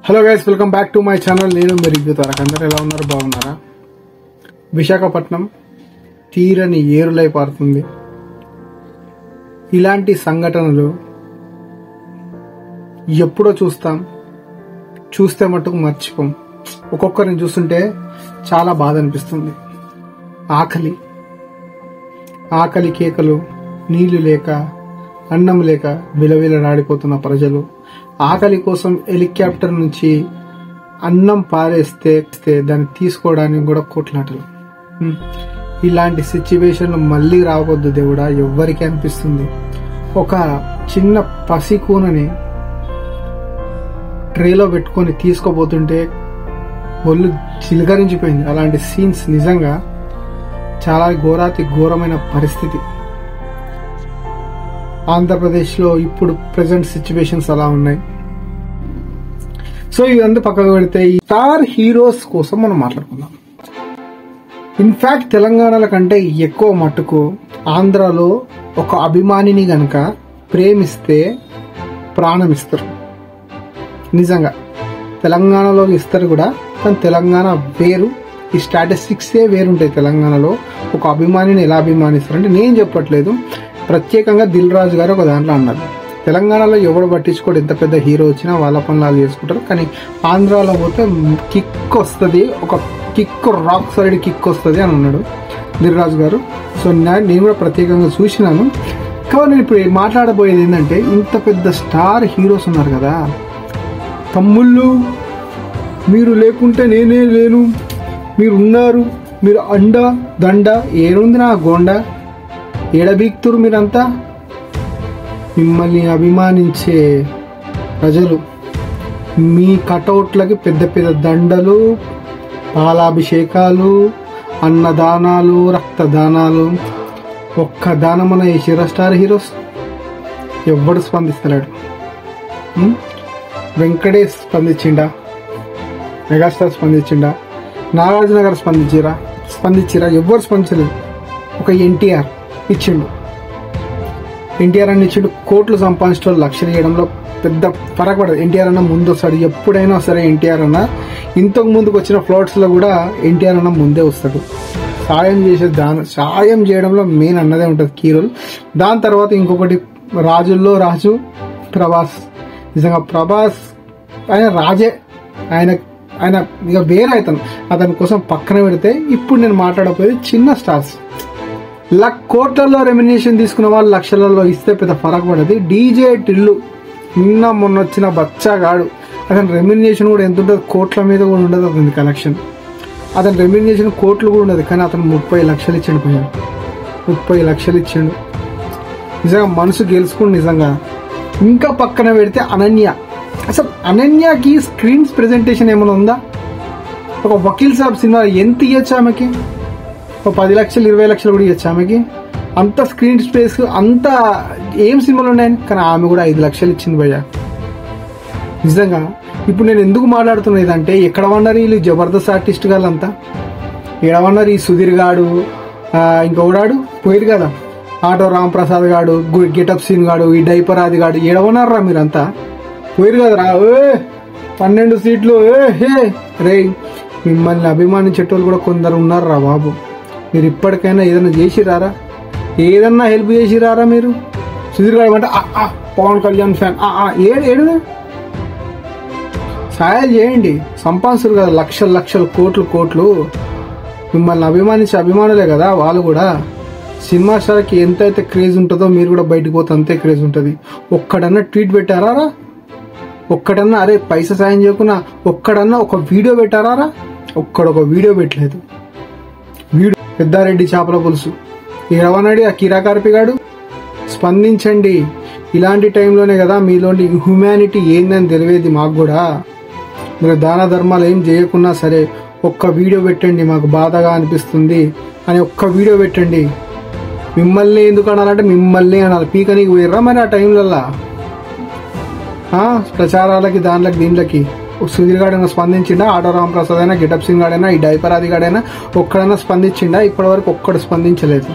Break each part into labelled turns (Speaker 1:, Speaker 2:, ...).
Speaker 1: Hello guys welcome back to my channel నేను మెరిగ్గు తారక్ అందరు ఎలా ఉన్నారు బాగున్నారా విశాఖపట్నం తీరని ఏరులై పారుతుంది ఇలాంటి సంఘటనలు ఎప్పుడో చూస్తాం చూస్తే మటుకు మర్చిపోం ఒక్కొక్కరిని చూస్తుంటే చాలా బాధ అనిపిస్తుంది ఆకలి ఆకలి కేకలు నీళ్లు లేక అన్నం లేక విలవిలలాడిపోతున్న ప్రజలు ఆకలి కోసం హెలికాప్టర్ నుంచి అన్నం పారేస్తే తే దాన్ని తీసుకోవడానికి కూడా కొట్లాటలు హ్మ్. ఇలాంటి సిచ్యువేషన్లు మళ్ళీ రావద్దు దేవుడా ఎవ్వరికి అనిపిస్తుంది ఒక చిన్న పసి కూనని ట్రేలో పెట్టుకొని తీసుకోబోతుంటే ఒళ్ళు చిలకరించిపోయింది అలాంటి సీన్స్ నిజంగా చాలా ఘోరాతి ఘోరమైన పరిస్థితి ఆంధ్రప్రదేశ్లో ఇప్పుడు ప్రజెంట్ సిచ్యువేషన్స్ అలా ఉన్నాయి సో ఇదంతా పక్కకు పెడితే ఈ స్టార్ హీరోస్ కోసం మనం మాట్లాడుకుందాం ఇన్ఫాక్ట్ తెలంగాణల కంటే ఎక్కువ మట్టుకు ఆంధ్రాలో ఒక అభిమానిని గనక ప్రేమిస్తే ప్రాణం ఇస్తారు నిజంగా తెలంగాణలో ఇస్తారు కూడా కానీ తెలంగాణ వేరు ఈ స్టాటిస్టిక్సే వేరుంటాయి తెలంగాణలో ఒక అభిమానిని ఎలా అభిమానిస్తారంటే నేను చెప్పట్లేదు ప్రత్యేకంగా దిల్ రాజు గారు ఒక దాంట్లో అన్నారు తెలంగాణలో ఎవడు పట్టించుకోడు ఎంత పెద్ద హీరో వచ్చినా వాళ్ళ పనులు చేసుకుంటారు కానీ ఆంధ్రాలో పోతే కిక్ వస్తుంది ఒక కిక్ రాక్ సైడ్ కిక్ వస్తుంది అని అన్నాడు దిల్ రాజు గారు సో నా- నేను కూడా ప్రత్యేకంగా చూసినాను కాబట్టి నేను ఇప్పుడు మాట్లాడబోయేది ఏంటంటే ఇంత పెద్ద స్టార్ హీరోస్ ఉన్నారు కదా తమ్ముళ్ళు మీరు లేకుంటే నేనే లేను మీరు ఉన్నారు మీరు అండ దండ ఏడుంది నా గోండ ఏడబీక్తురు మీరంతా మిమ్మల్ని అభిమానించే ప్రజలు మీ కటౌట్లకి పెద్ద పెద్ద దండలు పాలాభిషేకాలు అన్నదానాలు రక్తదానాలు ఒక్క దానమన ఈ స్టార్ హీరోస్ ఎవ్వడు స్పందిస్తలేడు ఉం? వెంకటేష్ స్పందించిండా మెగాస్టార్ స్పందించిండా నాగార్జున గారు స్పందించిరా స్పందించిరా ఎవ్వరు స్పందించలేదు ఒక ఎన్టీఆర్ ఇచ్చిండు ఎన్టీఆర్ అని ఇచ్చిండు కోట్లు సంపాదించడం లక్షలు చేయడంలో పెద్ద ఫరక్ పడదు ఎన్టీఆర్ అన్న ముందు వస్తాడు ఎప్పుడైనా సరే ఎన్టీఆర్ అన్న ఇంతకు ముందుకు వచ్చిన ఫ్లోట్స్ లో కూడా ఎన్టీఆర్ అన్న ముందే వస్తాడు సాయం చేసే దాని సాయం చేయడంలో మెయిన్ అన్నదే ఉంటుంది కీ రోల్ దాని తర్వాత ఇంకొకటి రాజుల్లో రాజు ప్రభాస్ నిజంగా ప్రభాస్ ఆయన రాజే ఆయన ఆయన ఇక వేరే అతను అతని కోసం పక్కన పెడితే ఇప్పుడు నేను మాట్లాడకపోయేది చిన్న స్టార్స్ లక్ కోట్లలో రెమ్యునేషన్ తీసుకున్న వాళ్ళు లక్షలలో ఇస్తే పెద్ద ఫరక్ పడదు డీజే టిల్లు నిన్న మొన్న వచ్చిన బచ్చాగాడు అతని రెమ్యునేషన్ కూడా ఎంత ఉంటుంది కోట్ల మీద కూడా ఉండదు అతని కలెక్షన్ అతని రెమ్యునేషన్ కోట్లు కూడా ఉండదు కానీ అతను ముప్పై లక్షలు ఇచ్చాడు పోయాడు ముప్పై లక్షలు ఇచ్చాడు నిజంగా మనసు గెలుచుకుని నిజంగా ఇంకా పక్కన పెడితే అనన్య అసలు అనన్యకి స్క్రీన్స్ ప్రెజెంటేషన్ ఏమైనా ఉందా ఒక వకీల్ సాబ్ సినిమా ఎంత ఇవ్వచ్చు ఆమెకి ఒక పది లక్షలు ఇరవై లక్షలు కూడా ఇవ్వచ్చు ఆమెకి అంత స్క్రీన్ స్పేస్ అంత ఏం సినిమాలు ఉన్నాయని కానీ ఆమె కూడా ఐదు లక్షలు ఇచ్చింది భయ్య నిజంగా ఇప్పుడు నేను ఎందుకు మాట్లాడుతున్నది అంటే ఎక్కడ ఉన్నారు వీళ్ళు జబర్దస్త్ ఆర్టిస్ట్ గాళ్ళంతా ఎడవన్నారు ఈ సుధీర్ గాడు ఆ, ఇంకొకడాడు పోయారు కదా ఆటో రాంప్రసాద్ గాడు గు- గెటప్ సీన్ గాడు ఈ డైపర్ ఆది గాడు ఎడవన్నారా మీరంతా పోయారు కదరా ఏ పన్నెండు సీట్లు ఏ హే రే మిమ్మల్ని అభిమానించేటోళ్ళు కూడా కొందరు ఉన్నారా బాబు మీరు ఇప్పటికైనా ఏదైనా చేసిరారా ఏదన్నా హెల్ప్ చేసిరారా మీరు సుధీర్ గారు అంటే "ఆ, ఆ, పవన్ కళ్యాణ్ ఫ్యాన్ ఆ, ఆ, ఏడు ఏడు సాయాలు చేయండి సంపాదిస్తారు కదా లక్షల లక్షల కోట్లు కోట్లు మిమ్మల్ని అభిమానించే అభిమానులే కదా వాళ్ళు కూడా సినిమా స్టార్కి ఎంతైతే క్రేజ్ ఉంటుందో మీరు కూడా బయటకు పోతే అంతే క్రేజ్ ఉంటుంది ఒక్కడన్నా ట్వీట్ పెట్టారా రా? ఒక్కడన్నా అరే పైసా సాయం చేయకున్నా ఒక్కడన్నా ఒక వీడియో పెట్టారా రా? ఒక్కడొక వీడియో పెట్టలేదు వీడియో పెద్దారెడ్డి చేపల పులుసు ఏడవనాడి ఆ కిరాకార్పిగాడు స్పందించండి ఇలాంటి టైంలోనే కదా మీలోని హ్యుమానిటీ ఏందని తెలివేది మాకు కూడా మీరు దాన ధర్మాలు ఏం చేయకున్నా సరే ఒక్క వీడియో పెట్టండి మాకు బాధగా అనిపిస్తుంది అని ఒక్క వీడియో పెట్టండి మిమ్మల్ని ఎందుకు అనాలంటే మిమ్మల్ని అనాలి పీకనీకి పోయిర్రా మరి ఆ టైంలల్లా ఆ, ప్రచారాలకి దాంట్లకి దీంట్లకి సుధీర్ గాడైనా స్పందించిండా ఆటో రామప్రసాద్ అయినా గెటప్ సింగ్ గాడైనా ఈ డైపర్ ఆది గాడైనా ఒక్కడైనా స్పందించిండా ఇప్పటి వరకు ఒక్కడు స్పందించలేదు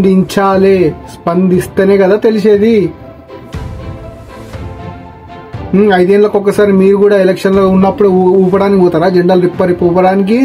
Speaker 1: స్పందించాలి స్పందిస్తేనే కదా తెలిసేది ఉమ్, ఐదేళ్ళకి ఒక్కసారి మీరు కూడా ఎలక్షన్లో ఉన్నప్పుడు ఊ- ఊపడానికి పోతారా జెండాలు రిప్ప రిప్ప ఊపడానికి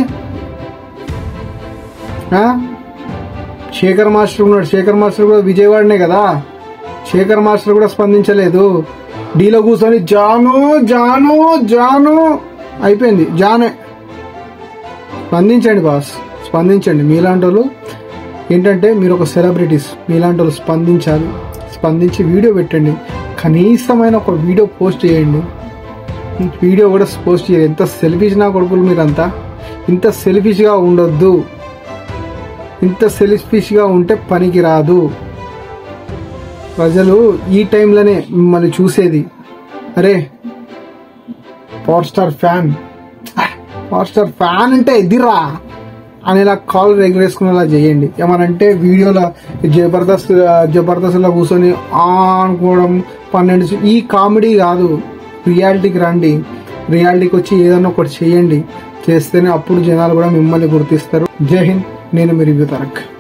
Speaker 1: ఆ? శేఖర్ మాస్టర్ ఉన్నాడు శేఖర్ మాస్టర్ కూడా విజయవాడనే కదా శేఖర్ మాస్టర్ కూడా స్పందించలేదు డీలో కూర్చొని జాను జాను జాను అయిపోయింది జానే స్పందించండి బాస్ స్పందించండి మీలాంటి వాళ్ళు ఏంటంటే మీరు ఒక సెలబ్రిటీస్ మీలాంటి వాళ్ళు స్పందించాలి స్పందించి వీడియో పెట్టండి కనీసమైన ఒక వీడియో పోస్ట్ చేయండి వీడియో కూడా పోస్ట్ చేయాలి ఎంత సెల్ఫిష్ నా కొడుకులు మీరంతా ఇంత సెల్ఫిష్గా ఉండొద్దు ఇంత సెల్ఫిష్గా ఉంటే పనికి రాదు ప్రజలు ఈ టైంలోనే మిమ్మల్ని చూసేది అరే power star fan power star fan అంటే ఎదిరా అనేలా కాల్ ఎగరేసుకునేలా చేయండి ఏమనంటే వీడియోలో జబర్దస్త్ జబర్దస్త్లో కూర్చొని ఆ అనుకోవడం పన్నెండు సి- ఈ కామెడీ కాదు రియాలిటీకి రండి రియాలిటీకి వచ్చి ఏదన్నా ఒకటి చేయండి చేస్తేనే అప్పుడు జనాలు కూడా మిమ్మల్ని గుర్తిస్తారు జై హింద్ నేను మీ రివ్యూ తరక్